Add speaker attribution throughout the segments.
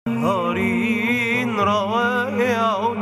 Speaker 1: هارين روائع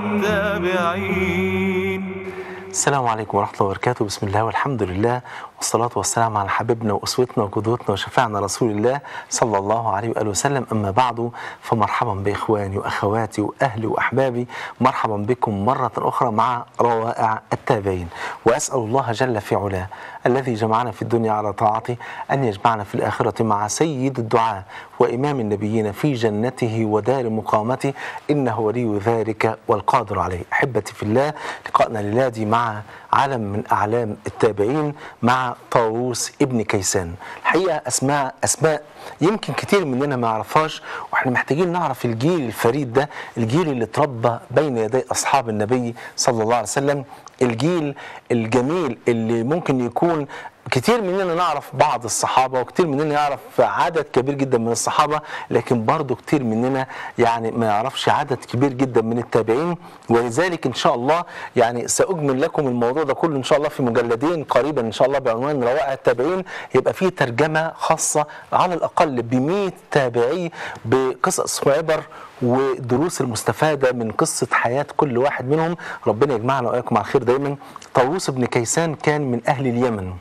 Speaker 1: التابعين
Speaker 2: السلام عليكم ورحمة الله وبركاته بسم الله والحمد لله والصلاة والسلام على حبيبنا وأسوتنا وقدوتنا وشفاعنا رسول الله صلى الله عليه وآله وسلم أما بعد فمرحبا بإخواني وأخواتي وأهلي وأحبابي مرحبا بكم مرة أخرى مع روائع التابعين وأسأل الله جل في علاه الذي جمعنا في الدنيا على طاعته أن يجمعنا في الآخرة مع سيد الدعاء وإمام النبيين في جنته ودار مقامته إنه ولي ذلك والقادر عليه أحبتي في الله لقاءنا للادي مع علم من أعلام التابعين مع طاووس ابن كيسان الحقيقة أسماء أسماء يمكن كتير مننا ما يعرفهاش واحنا محتاجين نعرف الجيل الفريد ده الجيل اللي اتربى بين يدي أصحاب النبي صلى الله عليه وسلم الجيل الجميل اللي ممكن يكون كتير مننا نعرف بعض الصحابة وكتير مننا يعرف عدد كبير جدا من الصحابة لكن برضو كتير مننا يعني ما يعرفش عدد كبير جدا من التابعين ولذلك إن شاء الله يعني سأجمل لكم الموضوع ده كله إن شاء الله في مجلدين قريبا إن شاء الله بعنوان روائع التابعين يبقى فيه ترجمة خاصة على الأقل ب 100 تابعي بقصص وعبر ودروس المستفادة من قصة حياة كل واحد منهم ربنا يجمعنا وإياكم على الخير دايما طاووس بن كيسان كان من أهل اليمن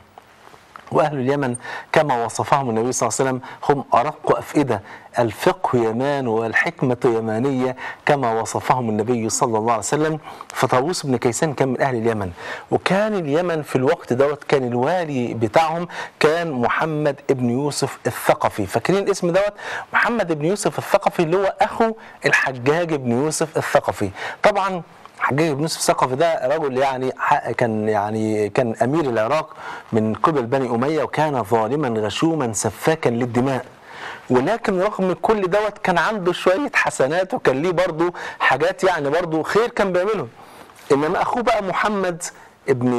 Speaker 2: وأهل اليمن كما وصفهم النبي صلى الله عليه وسلم هم أرق أفئدة الفقه يمان والحكمة يمانية كما وصفهم النبي صلى الله عليه وسلم فطاووس بن كيسان كان من أهل اليمن وكان اليمن في الوقت دوت كان الوالي بتاعهم كان محمد بن يوسف الثقفي فاكرين الاسم دوت محمد بن يوسف الثقفي اللي هو أخو الحجاج بن يوسف الثقفي طبعا حجاج بن يوسف الثقفي ده رجل يعني كان يعني كان امير العراق من قبل بني اميه وكان ظالما غشوما سفاكا للدماء ولكن رغم كل دوت كان عنده شويه حسنات وكان ليه برضه حاجات يعني برضه خير كان بيعمله انما اخوه بقى محمد ابن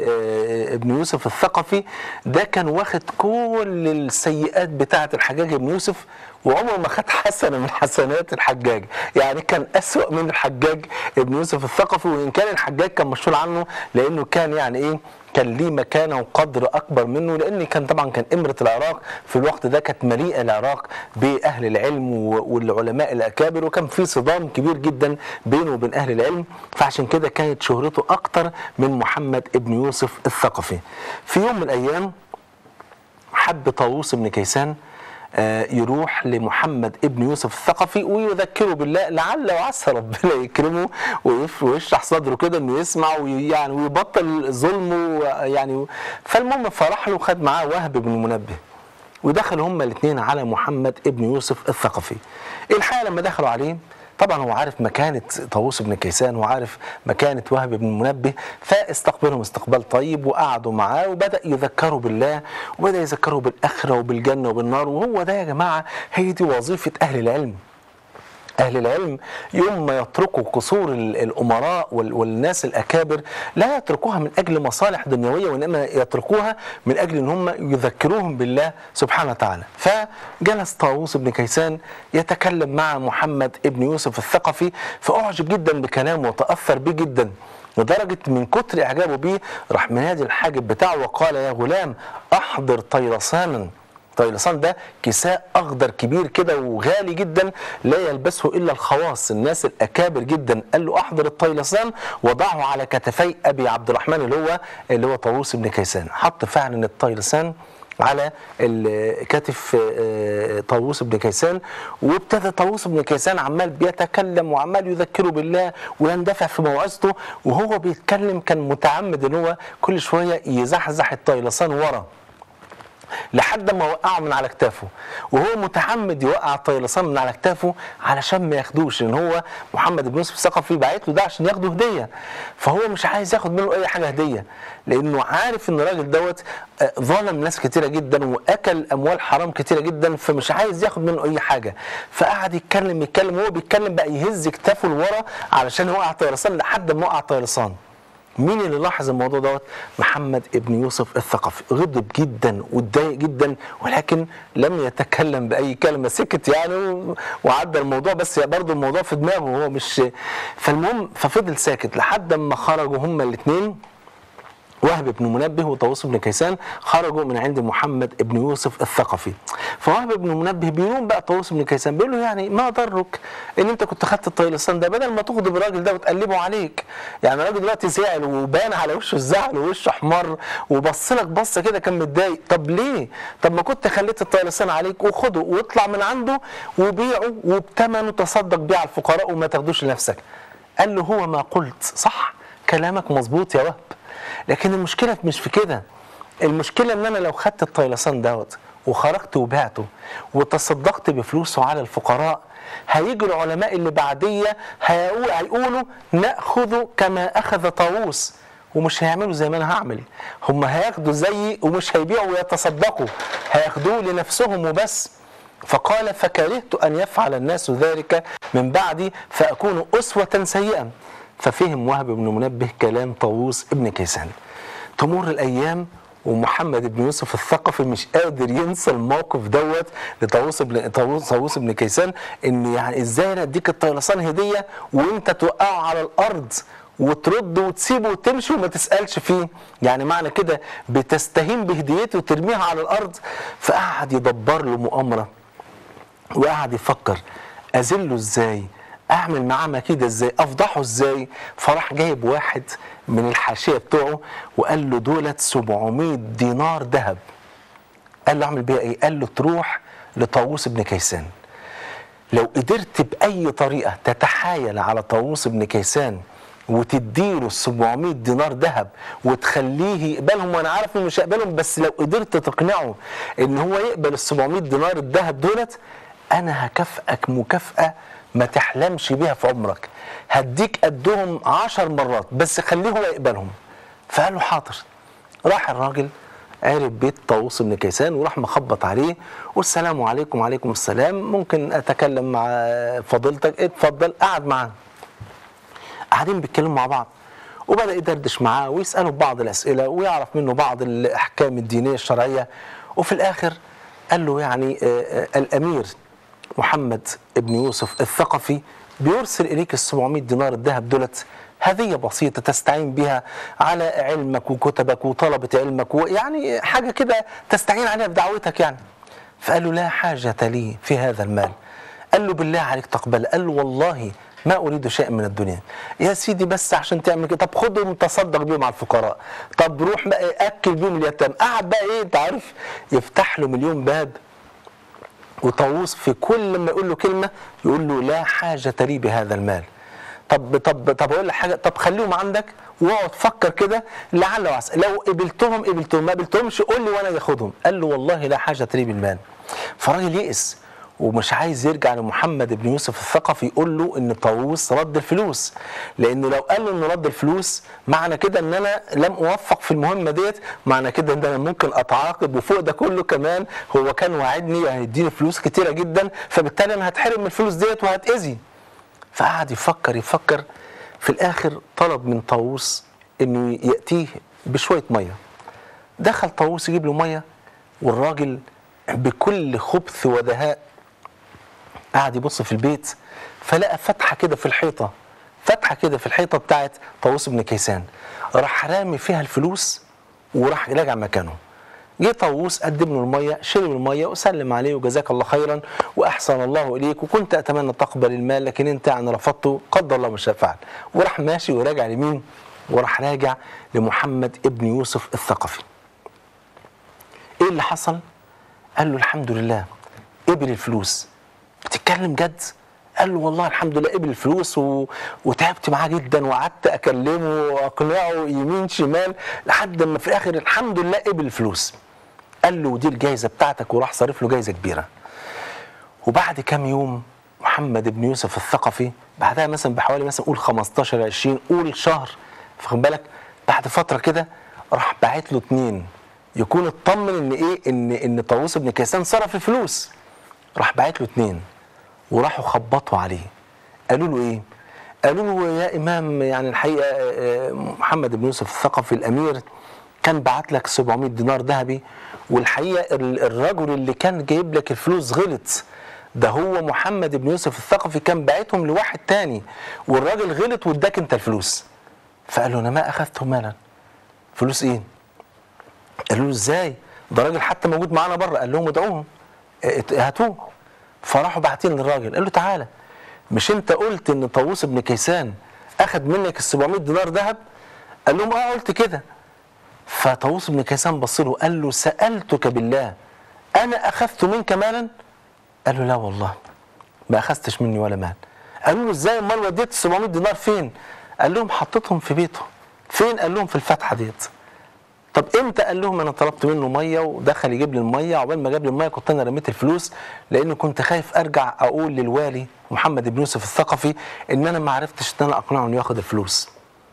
Speaker 2: ابن يوسف الثقفي ده كان واخد كل السيئات بتاعه الحجاج بن يوسف وعمره ما خد حسنه من حسنات الحجاج يعني كان أسوأ من الحجاج ابن يوسف الثقفي وان كان الحجاج كان مشهور عنه لانه كان يعني ايه كان ليه مكانه وقدر اكبر منه لان كان طبعا كان امره العراق في الوقت ده كانت مليئه العراق باهل العلم والعلماء الاكابر وكان في صدام كبير جدا بينه وبين اهل العلم فعشان كده كانت شهرته اكتر من محمد ابن يوسف الثقفي في يوم من الايام حب طاووس بن كيسان يروح لمحمد ابن يوسف الثقفي ويذكره بالله لعل وعسى ربنا يكرمه ويشرح صدره كده انه يسمع ويعني ويبطل ظلمه يعني فالمهم فراح له خد معاه وهب بن منبه ودخلوا هما الاثنين على محمد ابن يوسف الثقفي الحقيقه لما دخلوا عليه طبعا هو عارف مكانة طاووس بن كيسان وعارف مكانة وهب بن منبه فاستقبلهم استقبال طيب وقعدوا معاه وبدأ يذكروا بالله وبدأ يذكروا بالآخرة وبالجنة وبالنار وهو ده يا جماعة هي دي وظيفة أهل العلم أهل العلم يوم ما يتركوا قصور الأمراء والناس الأكابر لا يتركوها من أجل مصالح دنيوية وإنما يتركوها من أجل أن هم يذكروهم بالله سبحانه وتعالى فجلس طاووس بن كيسان يتكلم مع محمد ابن يوسف الثقفي فأعجب جدا بكلامه وتأثر به جدا لدرجة من كتر إعجابه بيه راح منادي الحاجب بتاعه وقال يا غلام أحضر طيرسانا طيلسان ده كساء اخضر كبير كده وغالي جدا لا يلبسه الا الخواص الناس الاكابر جدا قال له احضر الطيلسان وضعه على كتفي ابي عبد الرحمن اللي هو اللي هو طاووس بن كيسان حط فعلا الطيلسان على كتف طاووس بن كيسان وابتدى طاووس بن كيسان عمال بيتكلم وعمال يذكره بالله ويندفع في موعظته وهو بيتكلم كان متعمد ان هو كل شويه يزحزح الطيلسان ورا لحد ما وقعه من على كتافه وهو متعمد يوقع الطيلسان من على كتافه علشان ما ياخدوش لان هو محمد بن يوسف الثقفي باعت له ده عشان ياخده هديه فهو مش عايز ياخد منه اي حاجه هديه لانه عارف ان الراجل دوت ظلم ناس كتيره جدا واكل اموال حرام كتيره جدا فمش عايز ياخد منه اي حاجه فقعد يتكلم يتكلم وهو بيتكلم بقى يهز كتافه لورا علشان يوقع الطيلسان لحد ما وقع الطيلسان مين اللي لاحظ الموضوع دوت محمد ابن يوسف الثقفي غضب جدا واتضايق جدا ولكن لم يتكلم باي كلمه سكت يعني وعدى الموضوع بس برضه الموضوع في دماغه هو مش فالمهم ففضل ساكت لحد ما خرجوا هما الاثنين وهب بن منبه وطاووس بن كيسان خرجوا من عند محمد بن يوسف الثقفي فوهب بن منبه بيلوم بقى طاووس بن كيسان بيقول له يعني ما ضرك ان انت كنت خدت الطيلسان ده بدل ما تغضب الراجل ده وتقلبه عليك يعني الراجل دلوقتي زعل وبان على وشه الزعل ووشه احمر وبص لك بصه كده كان متضايق طب ليه طب ما كنت خليت الطيلسان عليك وخده واطلع من عنده وبيعه وبثمنه تصدق بيه على الفقراء وما تاخدوش لنفسك قال له هو ما قلت صح كلامك مظبوط يا وهب لكن المشكله مش في كده المشكله ان انا لو خدت الطيلسان دوت وخرجت وبعته وتصدقت بفلوسه على الفقراء هيجي العلماء اللي بعديه هيقول- هيقولوا ناخذ كما اخذ طاووس ومش هيعملوا زي ما انا هعمل هم هياخدوا زيي ومش هيبيعوا ويتصدقوا هياخدوه لنفسهم وبس فقال فكرهت أن يفعل الناس ذلك من بعدي فأكون أسوة سيئة ففهم وهب بن منبه كلام طاووس ابن كيسان تمر الأيام ومحمد بن يوسف الثقفي مش قادر ينسى الموقف دوت لطاووس بن طاووس طاووس بن كيسان ان يعني ازاي انا اديك الطيلسان هديه وانت توقعه على الارض وترد وتسيبه وتمشي وما تسالش فيه يعني معنى كده بتستهين بهديته وترميها على الارض فقعد يدبر له مؤامره وقعد يفكر اذله ازاي اعمل معاه مكيده ازاي افضحه ازاي فراح جايب واحد من الحاشيه بتوعه وقال له دولت 700 دينار ذهب قال له اعمل بيها ايه قال له تروح لطاووس بن كيسان لو قدرت باي طريقه تتحايل على طاووس بن كيسان وتديله ال 700 دينار ذهب وتخليه يقبلهم وانا عارف انه مش هيقبلهم بس لو قدرت تقنعه ان هو يقبل ال 700 دينار الذهب دولت انا هكافئك مكافاه ما تحلمش بيها في عمرك هديك قدهم عشر مرات بس خليه هو يقبلهم فقال له حاضر راح الراجل عرف بيت طاووس بن كيسان وراح مخبط عليه والسلام عليكم وعليكم السلام ممكن اتكلم مع فضيلتك اتفضل قعد معاه قاعدين بيتكلموا مع بعض وبدا يدردش معاه ويساله بعض الاسئله ويعرف منه بعض الاحكام الدينيه الشرعيه وفي الاخر قال له يعني آه، آه، الامير محمد بن يوسف الثقفي بيرسل اليك ال 700 دينار الذهب دولت هدية بسيطة تستعين بها على علمك وكتبك وطلبة علمك ويعني حاجة كده تستعين عليها في دعوتك يعني فقال له لا حاجة لي في هذا المال قال له بالله عليك تقبل قال له والله ما أريد شيء من الدنيا يا سيدي بس عشان تعمل كده طب خدهم تصدق بيهم على الفقراء طب روح بقى أكل بيهم اليتام قعد بقى إيه أنت عارف يفتح له مليون باب وطاووس في كل ما يقول له كلمة يقول له لا حاجة لي بهذا المال طب طب طب اقول لك حاجه طب خليهم عندك واقعد فكر كده لعل وعسى لو قبلتهم قبلتهم ما قبلتهمش قول لي وانا ياخدهم قال له والله لا حاجه لي بالمال فالراجل يئس ومش عايز يرجع لمحمد بن يوسف الثقفي يقول له ان طاووس رد الفلوس لانه لو قال له انه رد الفلوس معنى كده ان انا لم اوفق في المهمه ديت معنى كده ان انا ممكن اتعاقب وفوق ده كله كمان هو كان وعدني وهيديني فلوس كتيره جدا فبالتالي انا هتحرم من الفلوس ديت وهتاذي فقعد يفكر يفكر في الاخر طلب من طاووس انه ياتيه بشويه ميه دخل طاووس يجيب له ميه والراجل بكل خبث ودهاء قعد يبص في البيت فلقى فتحه كده في الحيطه فتحه كده في الحيطه بتاعت طاووس بن كيسان راح رامي فيها الفلوس وراح راجع مكانه جه طاووس قدم له الميه شرب الميه وسلم عليه وجزاك الله خيرا واحسن الله اليك وكنت اتمنى تقبل المال لكن انت يعني رفضته قدر الله ما شاء فعل وراح ماشي وراجع لمين؟ وراح راجع لمحمد ابن يوسف الثقفي. ايه اللي حصل؟ قال له الحمد لله قبل الفلوس. بتتكلم جد؟ قال له والله الحمد لله قبل الفلوس و... وتعبت معاه جدا وقعدت اكلمه واقنعه يمين شمال لحد ما في الاخر الحمد لله قبل الفلوس. قال له دي الجايزه بتاعتك وراح صارف له جايزه كبيره. وبعد كام يوم محمد بن يوسف الثقفي بعدها مثلا بحوالي مثلا قول 15 20 قول شهر فخد بالك بعد فتره كده راح باعت له اتنين يكون اطمن ان ايه ان ان طاووس بن كيسان صرف الفلوس راح باعت له اتنين وراحوا خبطوا عليه قالوا له ايه قالوا له يا امام يعني الحقيقه آه، محمد بن يوسف الثقفي الامير كان بعت لك 700 دينار ذهبي والحقيقه ال- الرجل اللي كان جايب لك الفلوس غلط ده هو محمد بن يوسف الثقفي كان باعتهم لواحد تاني والراجل غلط واداك انت الفلوس فقال له انا ما اخذت مالا فلوس ايه قالوا له ازاي ده راجل حتى موجود معانا بره قال لهم ادعوهم ات- هاتوه فراحوا باعتين للراجل قال له تعالى مش انت قلت ان طاووس بن كيسان اخذ منك ال 700 دينار ذهب قال لهم اه قلت كده فطاووس بن كيسان بص له قال له سالتك بالله انا اخذت منك مالا قال له لا والله ما اخذتش مني ولا مال قالوا له ازاي امال وديت 700 دينار فين قال لهم حطيتهم في بيته فين قال لهم في الفتحه ديت طب امتى قال لهم انا طلبت منه ميه ودخل يجيب لي الميه عقبال ما جاب لي الميه كنت انا رميت الفلوس لان كنت خايف ارجع اقول للوالي محمد بن يوسف الثقفي ان انا ما عرفتش ان انا اقنعه انه ياخد الفلوس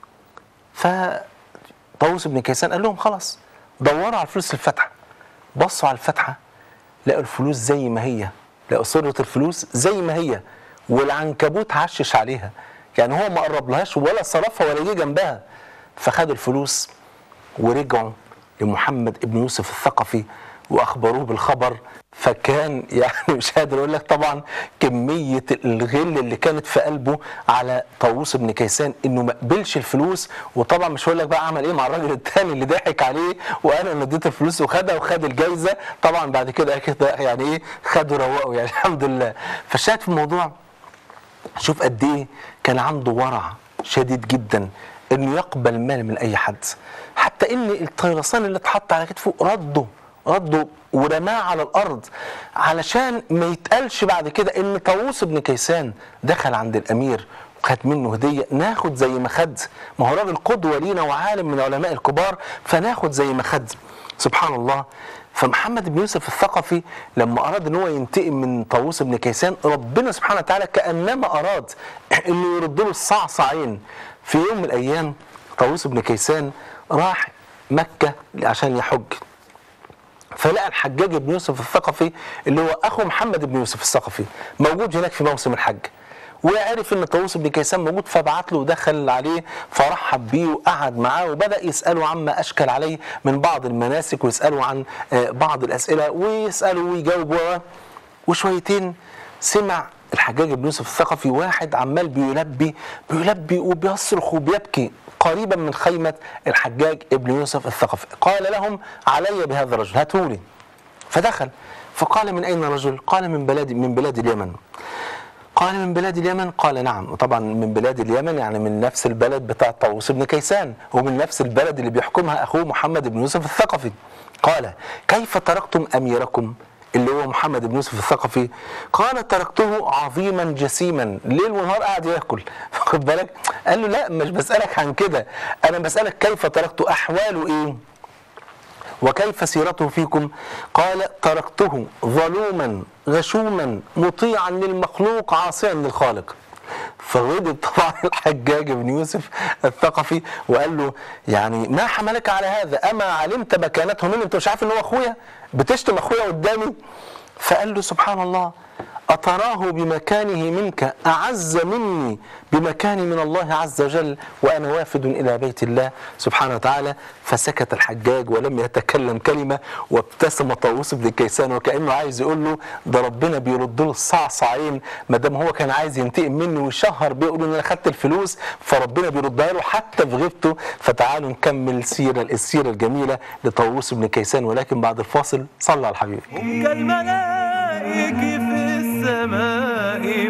Speaker 2: فطاووس بن كيسان قال لهم خلاص دوروا على الفلوس في الفتحه بصوا على الفتحه لقوا الفلوس زي ما هي لقوا صورة الفلوس زي ما هي والعنكبوت عشش عليها يعني هو ما قربلهاش ولا صرفها ولا جه جنبها فخدوا الفلوس ورجعوا لمحمد ابن يوسف الثقفي واخبروه بالخبر فكان يعني مش قادر اقول لك طبعا كميه الغل اللي كانت في قلبه على طاووس بن كيسان انه ما قبلش الفلوس وطبعا مش هقول لك بقى عمل ايه مع الراجل الثاني اللي ضحك عليه وانا اللي اديت الفلوس وخدها وخد الجايزه طبعا بعد كده كده يعني ايه خدوا روقوا يعني الحمد لله فالشاهد في الموضوع شوف قد ايه كان عنده ورع شديد جدا انه يقبل مال من اي حد حتى ان الطيرسان اللي اتحط على كتفه رده رده ورماه على الارض علشان ما يتقالش بعد كده ان طاووس بن كيسان دخل عند الامير وخد منه هديه ناخد زي ما خد ما هو راجل قدوه لينا وعالم من العلماء الكبار فناخد زي ما خد سبحان الله فمحمد بن يوسف الثقفي لما اراد ان هو ينتقم من طاووس بن كيسان ربنا سبحانه وتعالى كانما اراد انه يرد له الصعصعين في يوم من الايام طاووس بن كيسان راح مكه عشان يحج فلقى الحجاج بن يوسف الثقفي اللي هو اخو محمد بن يوسف الثقفي موجود هناك في موسم الحج وعرف ان طاووس بن كيسان موجود فبعت له ودخل عليه فرحب بيه وقعد معاه وبدا يساله عما اشكل عليه من بعض المناسك ويساله عن آه، بعض الاسئله ويساله ويجاوب و- وشويتين سمع الحجاج بن يوسف الثقفي واحد عمال بيلبي بيلبي وبيصرخ وبيبكي قريبا من خيمه الحجاج ابن يوسف الثقفي قال لهم علي بهذا الرجل هاتولي فدخل فقال من اين الرجل؟ قال من بلاد من بلاد اليمن قال من بلاد اليمن قال نعم وطبعا من بلاد اليمن يعني من نفس البلد بتاع طاووس بن كيسان ومن نفس البلد اللي بيحكمها اخوه محمد بن يوسف الثقفي قال كيف تركتم اميركم اللي هو محمد بن يوسف الثقفي قال تركته عظيما جسيما ليل ونهار قاعد ياكل واخد بالك قال له لا مش بسالك عن كده انا بسالك كيف تركته احواله ايه وكيف سيرته فيكم قال تركته ظلوما غشوما مطيعا للمخلوق عاصيا للخالق فغضب طبعا الحجاج بن يوسف الثقفي وقال له يعني ما حملك على هذا اما علمت مكانته مني انت مش عارف ان هو اخويا بتشتم اخويا قدامي فقال له سبحان الله أتراه بمكانه منك أعز مني بمكاني من الله عز وجل وأنا وافد إلى بيت الله سبحانه وتعالى فسكت الحجاج ولم يتكلم كلمة وابتسم طاووس بن كيسان وكأنه عايز يقول له ده ربنا بيرد له الصعصعين ما دام هو كان عايز ينتقم مني ويشهر بيقول ان انا خدت الفلوس فربنا بيردها له حتى في غيبته فتعالوا نكمل سيرة السيرة الجميلة لطاووس بن كيسان ولكن بعد الفاصل صلى على الحبيب
Speaker 1: هم كالملائك في السماء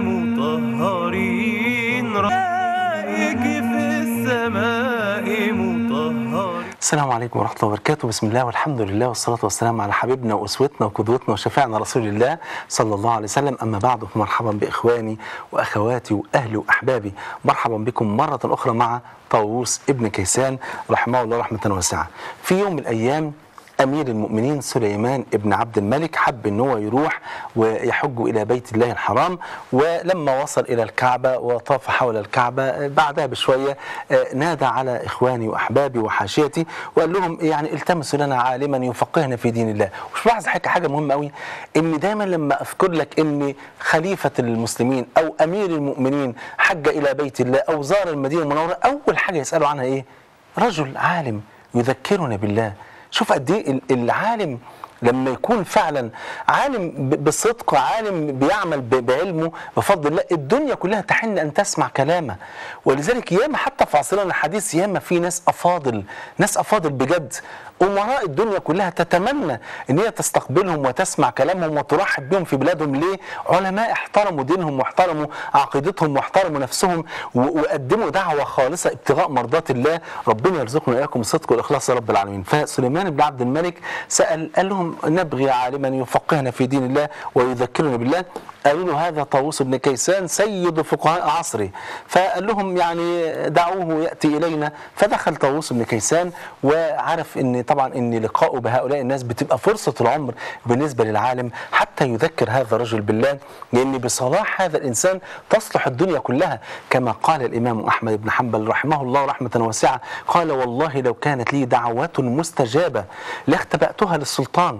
Speaker 1: مطهرين ملائك في السماء مطهرين
Speaker 2: السلام عليكم ورحمة الله وبركاته بسم الله والحمد لله والصلاة والسلام على حبيبنا وأسوتنا وقدوتنا وشفيعنا رسول الله صلى الله عليه وسلم أما بعد مرحبا بإخواني وأخواتي وأهلي وأحبابي مرحبا بكم مرة أخرى مع طاووس ابن كيسان رحمه الله رحمة واسعة في يوم من الأيام امير المؤمنين سليمان ابن عبد الملك حب ان هو يروح ويحج الى بيت الله الحرام ولما وصل الى الكعبه وطاف حول الكعبه بعدها بشويه آه، نادى على اخواني واحبابي وحاشيتي وقال لهم يعني التمسوا لنا عالما يفقهنا في دين الله ومش بلاحظ حاجه حاجه مهمه قوي ان دايما لما اذكر لك ان خليفه المسلمين او امير المؤمنين حج الى بيت الله او زار المدينه المنوره اول حاجه يسالوا عنها ايه رجل عالم يذكرنا بالله شوف قد ايه ال- العالم لما يكون فعلا عالم ب- بصدق عالم بيعمل ب- بعلمه بفضل الله الدنيا كلها تحن ان تسمع كلامه ولذلك ياما حتى في عصرنا الحديث ياما في ناس افاضل ناس افاضل بجد امراء الدنيا كلها تتمنى ان هي تستقبلهم وتسمع كلامهم وترحب بهم في بلادهم ليه علماء احترموا دينهم واحترموا عقيدتهم واحترموا نفسهم و- وقدموا دعوه خالصه ابتغاء مرضات الله ربنا يرزقنا واياكم الصدق والاخلاص يا رب العالمين فسليمان بن عبد الملك سال قال لهم نبغي عالما يفقهنا في دين الله ويذكرنا بالله قالوا له هذا طاووس بن كيسان سيد فقهاء عصره فقال لهم يعني دعوه ياتي الينا فدخل طاووس بن كيسان وعرف ان طبعا ان لقاؤه بهؤلاء الناس بتبقى فرصه العمر بالنسبه للعالم حتى يذكر هذا الرجل بالله لان بصلاح هذا الانسان تصلح الدنيا كلها كما قال الامام احمد بن حنبل رحمه الله رحمه واسعه قال والله لو كانت لي دعوات مستجابه لاختبأتها للسلطان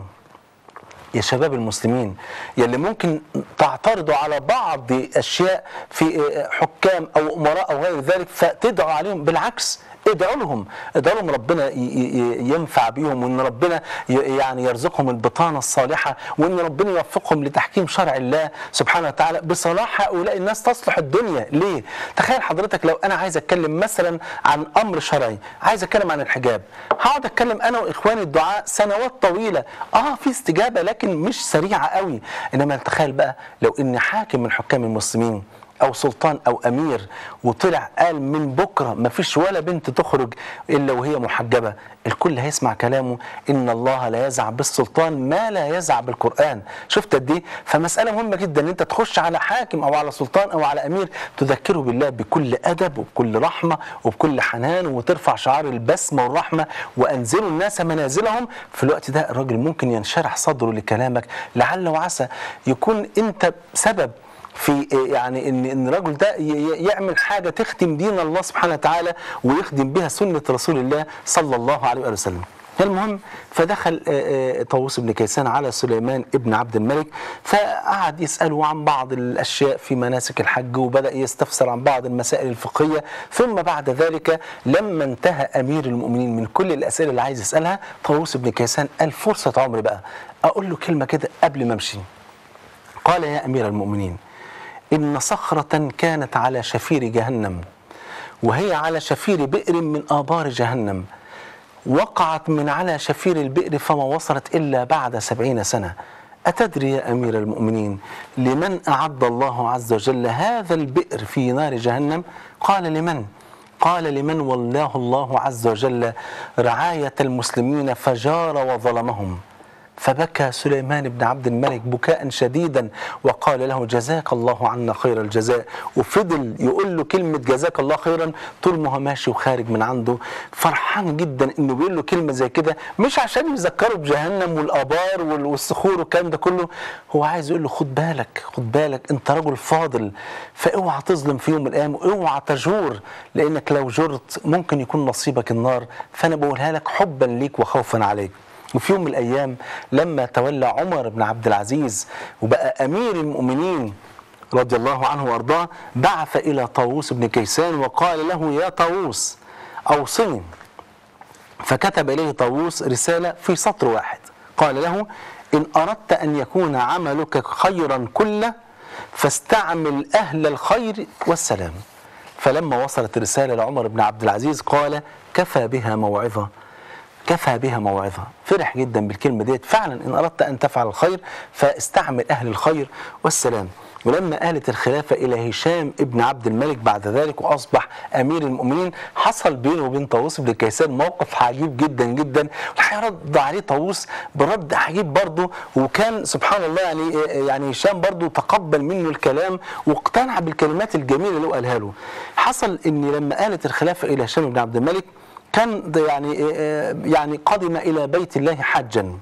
Speaker 2: يا شباب المسلمين يلي ممكن تعترضوا على بعض اشياء في حكام او امراء او غير ذلك فتدعوا عليهم بالعكس ادعوا لهم ادعوا لهم ربنا ي- ي- ينفع بيهم وان ربنا ي- يعني يرزقهم البطانه الصالحه وان ربنا يوفقهم لتحكيم شرع الله سبحانه وتعالى بصلاح هؤلاء الناس تصلح الدنيا ليه تخيل حضرتك لو انا عايز اتكلم مثلا عن امر شرعي عايز اتكلم عن الحجاب هقعد اتكلم انا واخواني الدعاء سنوات طويله اه في استجابه لكن مش سريعه قوي انما تخيل بقى لو ان حاكم من حكام المسلمين او سلطان او امير وطلع قال من بكره ما فيش ولا بنت تخرج الا وهي محجبه الكل هيسمع كلامه ان الله لا يزع بالسلطان ما لا يزع بالقران شفت قد ايه فمساله مهمه جدا ان انت تخش على حاكم او على سلطان او على امير تذكره بالله بكل ادب وبكل رحمه وبكل حنان وترفع شعار البسمه والرحمه وانزلوا الناس منازلهم في الوقت ده الراجل ممكن ينشرح صدره لكلامك لعل وعسى يكون انت سبب في يعني ان ان الرجل ده ي- ي- يعمل حاجه تخدم دين الله سبحانه وتعالى ويخدم بها سنه رسول الله صلى الله عليه وآله وسلم. المهم فدخل آه، آه، طاووس بن كيسان على سليمان ابن عبد الملك فقعد يساله عن بعض الاشياء في مناسك الحج وبدا يستفسر عن بعض المسائل الفقهيه ثم بعد ذلك لما انتهى امير المؤمنين من كل الاسئله اللي عايز يسالها طاووس بن كيسان قال فرصه عمري بقى اقول له كلمه كده قبل ما امشي. قال يا امير المؤمنين إن صخرة كانت على شفير جهنم وهي على شفير بئر من آبار جهنم وقعت من على شفير البئر فما وصلت إلا بعد سبعين سنة أتدري يا أمير المؤمنين لمن أعد الله عز وجل هذا البئر في نار جهنم قال لمن قال لمن ولاه الله عز وجل رعاية المسلمين فجار وظلمهم فبكى سليمان بن عبد الملك بكاء شديدا وقال له جزاك الله عنا خير الجزاء وفضل يقول له كلمة جزاك الله خيرا طول ما هو ماشي وخارج من عنده فرحان جدا انه بيقول له كلمة زي كده مش عشان يذكره بجهنم والآبار وال- والصخور والكلام ده كله هو عايز يقول له خد بالك خد بالك انت رجل فاضل فاوعى تظلم في يوم من الايام واوعى تجور لانك لو جرت ممكن يكون نصيبك النار فانا بقولها لك حبا ليك وخوفا عليك وفي يوم من الايام لما تولى عمر بن عبد العزيز وبقى امير المؤمنين رضي الله عنه وارضاه بعث الى طاووس بن كيسان وقال له يا طاووس اوصني فكتب اليه طاووس رساله في سطر واحد قال له ان اردت ان يكون عملك خيرا كله فاستعمل اهل الخير والسلام فلما وصلت الرساله لعمر بن عبد العزيز قال كفى بها موعظه كفى بها موعظة فرح جدا بالكلمة ديت فعلا إن أردت أن تفعل الخير فاستعمل أهل الخير والسلام ولما آلت الخلافة إلى هشام ابن عبد الملك بعد ذلك وأصبح أمير المؤمنين حصل بينه وبين طاووس بن كيسان موقف عجيب جدا جدا والحقيقة رد عليه طاووس برد عجيب برضه وكان سبحان الله يعني يعني هشام برضه تقبل منه الكلام واقتنع بالكلمات الجميلة اللي هو قالها له حصل إن لما آلت الخلافة إلى هشام بن عبد الملك كان ده يعني يعني قدم الى بيت الله حجا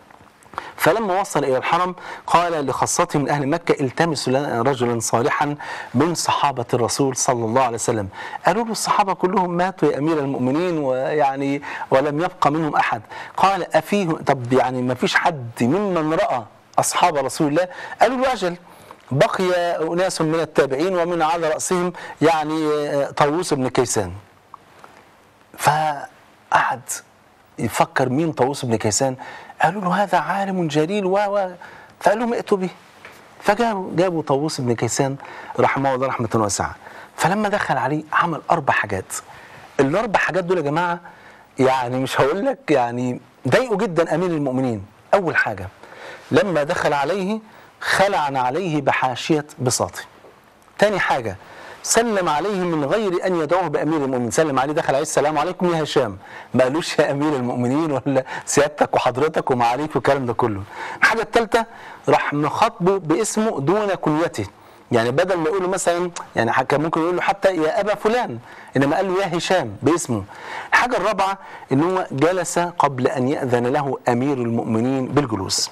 Speaker 2: فلما وصل الى الحرم قال لخاصته من اهل مكه التمسوا لنا رجلا صالحا من صحابه الرسول صلى الله عليه وسلم قالوا له الصحابه كلهم ماتوا يا امير المؤمنين ويعني ولم يبقى منهم احد قال افيه طب يعني ما فيش حد ممن راى اصحاب رسول الله قالوا له اجل بقي اناس من التابعين ومن على راسهم يعني طاووس بن كيسان فقعد يفكر مين طاووس بن كيسان قالوا له هذا عالم جليل و و فقال لهم ائتوا به فجابوا جابوا طاووس بن كيسان رحمه الله رحمه واسعه فلما دخل عليه عمل اربع حاجات الاربع حاجات دول يا جماعه يعني مش هقول لك يعني ضايقوا جدا امير المؤمنين اول حاجه لما دخل عليه خلع عليه بحاشيه بساطه تاني حاجة سلم عليه من غير أن يدعوه بأمير المؤمنين سلم عليه دخل عليه السلام عليكم يا هشام ما قالوش يا أمير المؤمنين ولا سيادتك وحضرتك وما عليك والكلام ده كله الحاجة الثالثة راح مخاطبه باسمه دون كنيته يعني بدل ما يقول له مثلا يعني كان ممكن يقول له حتى يا ابا فلان انما قال له يا هشام باسمه الحاجه الرابعه ان هو جلس قبل ان ياذن له امير المؤمنين بالجلوس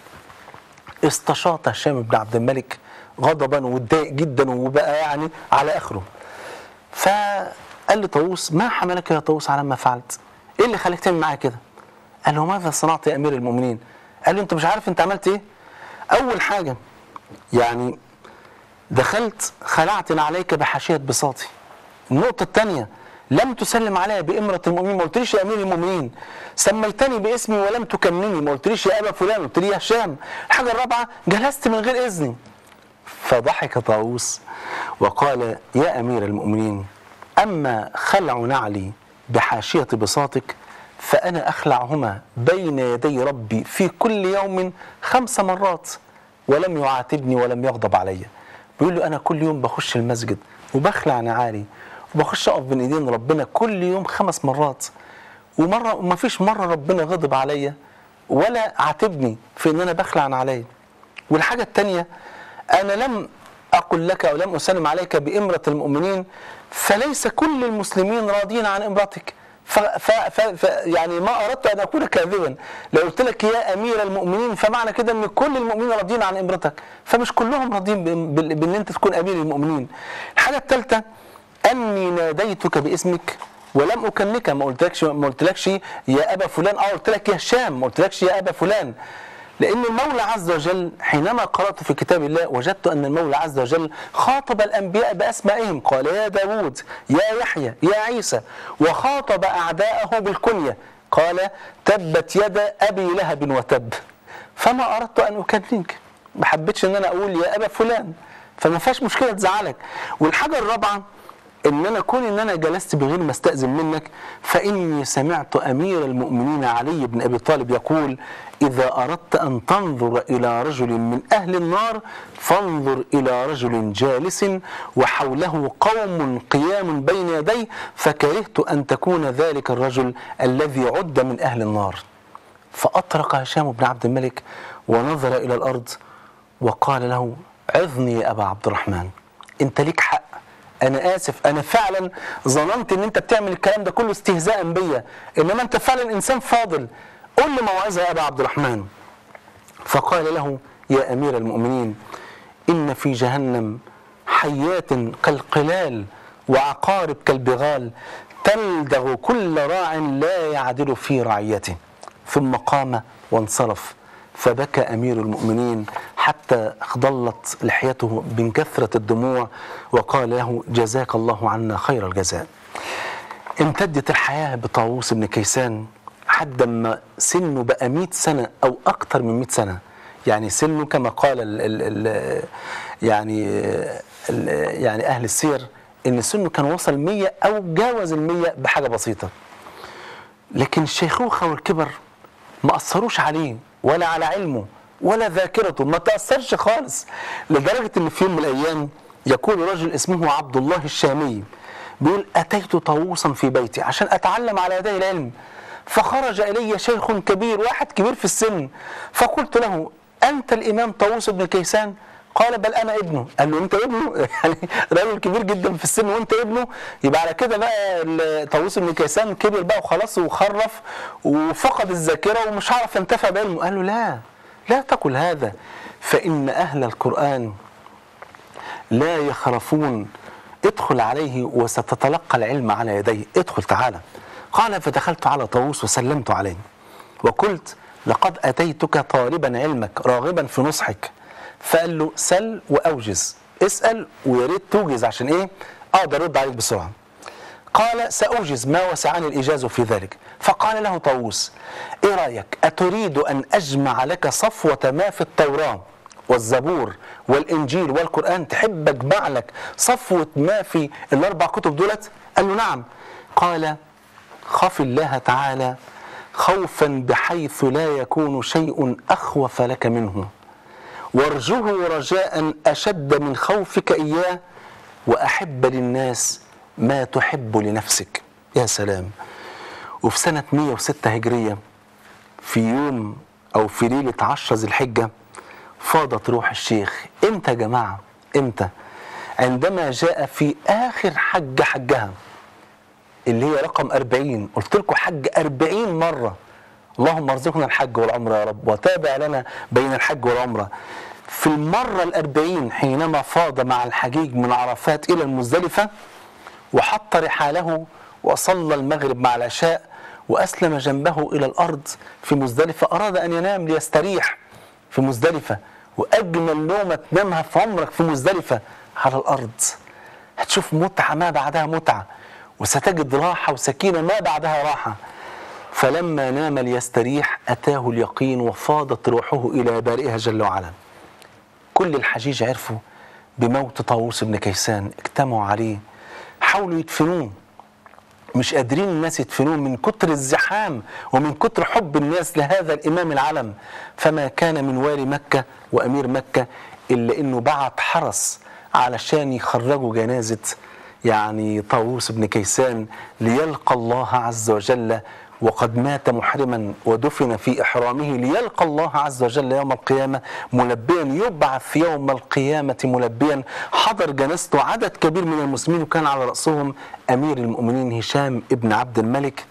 Speaker 2: استشاط هشام بن عبد الملك غضبا واتضايق جدا وبقى يعني على اخره فقال لطاووس ما حملك يا طاووس على ما فعلت ايه اللي خلاك تعمل معايا كده قال له ماذا صنعت يا امير المؤمنين قال له انت مش عارف انت عملت ايه اول حاجه يعني دخلت خلعت عليك بحاشيه بساطي النقطه الثانيه لم تسلم علي بامرة المؤمنين ما قلتليش يا امير المؤمنين سميتني باسمي ولم تكنني ما قلتليش يا ابا فلان قلت لي يا هشام الحاجه الرابعه جلست من غير اذني فضحك طاووس وقال يا امير المؤمنين اما خلع نعلي بحاشيه بساطك فانا اخلعهما بين يدي ربي في كل يوم خمس مرات ولم يعاتبني ولم يغضب علي بيقول له انا كل يوم بخش المسجد وبخلع نعالي وبخش اقف بين ايدين ربنا كل يوم خمس مرات ومره وما فيش مره ربنا غضب عليا ولا عاتبني في ان انا بخلع نعالي والحاجه الثانيه أنا لم أقل لك أو لم أسلم عليك بإمرة المؤمنين فليس كل المسلمين راضين عن إمرتك ف ف ف ف يعني ما أردت أن أكون كاذبا لو قلت لك يا أمير المؤمنين فمعنى كده أن كل المؤمنين راضين عن إمرتك فمش كلهم راضين ب- بال- بأن أنت تكون أمير المؤمنين الحاجة الثالثة أني ناديتك باسمك ولم أكنك ما قلتلكش ما قلتلكش يا أبا فلان أه قلت لك يا هشام ما قلتلكش يا أبا فلان لأن المولى عز وجل حينما قرأت في كتاب الله وجدت أن المولى عز وجل خاطب الأنبياء بأسمائهم قال يا داود يا يحيى يا عيسى وخاطب أعداءه بالكنية قال تبت يد أبي لهب وتب فما أردت أن أكلمك ما حبيتش أن أنا أقول يا أبا فلان فما فيهاش مشكلة تزعلك والحاجة الرابعة ان انا كون ان انا جلست بغير ما استاذن منك فاني سمعت امير المؤمنين علي بن ابي طالب يقول اذا اردت ان تنظر الى رجل من اهل النار فانظر الى رجل جالس وحوله قوم قيام بين يديه فكرهت ان تكون ذلك الرجل الذي عد من اهل النار فاطرق هشام بن عبد الملك ونظر الى الارض وقال له عظني يا ابا عبد الرحمن انت ليك حق انا اسف انا فعلا ظننت ان انت بتعمل الكلام ده كله استهزاء بيا انما انت فعلا انسان فاضل قل لي موعظه يا ابا عبد الرحمن فقال له يا امير المؤمنين ان في جهنم حيات كالقلال وعقارب كالبغال تلدغ كل راع لا يعدل في رعيته ثم قام وانصرف فبكى امير المؤمنين حتى ضلت لحيته من كثره الدموع وقال له جزاك الله عنا خير الجزاء امتدت الحياه بطاووس بن كيسان حد ما سنه بقى 100 سنه او اكثر من 100 سنه يعني سنه كما قال ال ال ال يعني ال يعني اهل السير ان سنه كان وصل 100 او جاوز ال 100 بحاجه بسيطه لكن الشيخوخه والكبر ما اثروش عليه ولا على علمه ولا ذاكرته ما تاثرش خالص لدرجه ان في يوم من الايام يقول رجل اسمه عبد الله الشامي بيقول اتيت طاووسا في بيتي عشان اتعلم على يديه العلم فخرج الي شيخ كبير واحد كبير في السن فقلت له انت الامام طاووس بن كيسان قال بل انا ابنه قال له انت ابنه يعني راجل كبير جدا في السن وانت ابنه يبقى على كده بقى ال- طاووس بن كيسان كبر بقى وخلاص وخرف وفقد الذاكره ومش هعرف ينتفع بعلمه قال له لا لا تقل هذا فان اهل القران لا يخرفون ادخل عليه وستتلقى العلم على يديه ادخل تعالى قال فدخلت على طاووس وسلمت عليه وقلت لقد اتيتك طالبا علمك راغبا في نصحك فقال له سل واوجز اسال ويا ريت توجز عشان ايه اقدر ارد عليك بسرعه قال سأوجز ما وسعني الإجاز في ذلك فقال له طاووس إيه رأيك أتريد أن أجمع لك صفوة ما في التوراة والزبور والإنجيل والقرآن تحب أجمع لك صفوة ما في الأربع كتب دولت قال له نعم قال خف الله تعالى خوفا بحيث لا يكون شيء أخوف لك منه وارجه رجاء أشد من خوفك إياه وأحب للناس ما تحب لنفسك يا سلام وفي سنة 106 هجرية في يوم أو في ليلة عشرة ذي الحجة فاضت روح الشيخ امتى يا جماعة امتى عندما جاء في آخر حجة حجها اللي هي رقم 40 قلت لكم حج 40 مرة اللهم ارزقنا الحج والعمرة يا رب وتابع لنا بين الحج والعمرة في المرة الأربعين حينما فاض مع الحجيج من عرفات إلى المزدلفة وحط رحاله وصلى المغرب مع العشاء وأسلم جنبه إلى الأرض في مزدلفة أراد أن ينام ليستريح في مزدلفة وأجمل نومة تنامها في عمرك في مزدلفة على الأرض هتشوف متعة ما بعدها متعة وستجد راحة وسكينة ما بعدها راحة فلما نام ليستريح أتاه اليقين وفاضت روحه إلى بارئها جل وعلا كل الحجيج عرفوا بموت طاووس بن كيسان اجتمعوا عليه حاولوا يدفنوه مش قادرين الناس يدفنوه من كتر الزحام ومن كتر حب الناس لهذا الإمام العلم فما كان من والي مكة وأمير مكة إلا أنه بعت حرس علشان يخرجوا جنازة يعني طاووس بن كيسان ليلقى الله عز وجل وقد مات محرما ودفن في إحرامه ليلقى الله عز وجل يوم القيامة ملبيا يبعث يوم القيامة ملبيا حضر جنازته عدد كبير من المسلمين وكان على رأسهم أمير المؤمنين هشام ابن عبد الملك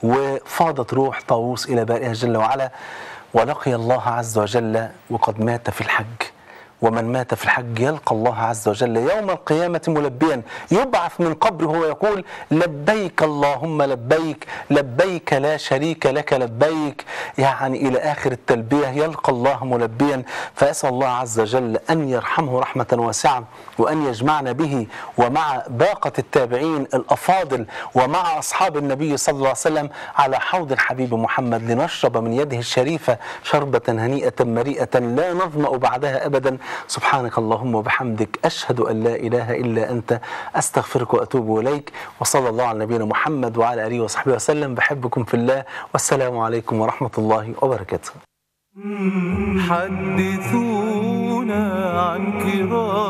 Speaker 2: وفاضت روح طاووس إلى بارئها جل وعلا ولقي الله عز وجل وقد مات في الحج ومن مات في الحج يلقى الله عز وجل يوم القيامة ملبيا يبعث من قبره وهو يقول لبيك اللهم لبيك لبيك لا شريك لك لبيك يعني إلى آخر التلبية يلقى الله ملبيا فأسأل الله عز وجل أن يرحمه رحمة واسعة وأن يجمعنا به ومع باقة التابعين الأفاضل ومع أصحاب النبي صلى الله عليه وسلم على حوض الحبيب محمد لنشرب من يده الشريفة شربة هنيئة مريئة لا نظمأ بعدها أبدا سبحانك اللهم وبحمدك أشهد أن لا إله إلا أنت أستغفرك وأتوب إليك وصلى الله على نبينا محمد وعلى آله وصحبه وسلم بحبكم في الله والسلام عليكم ورحمة الله وبركاته
Speaker 1: حدثونا عن كرام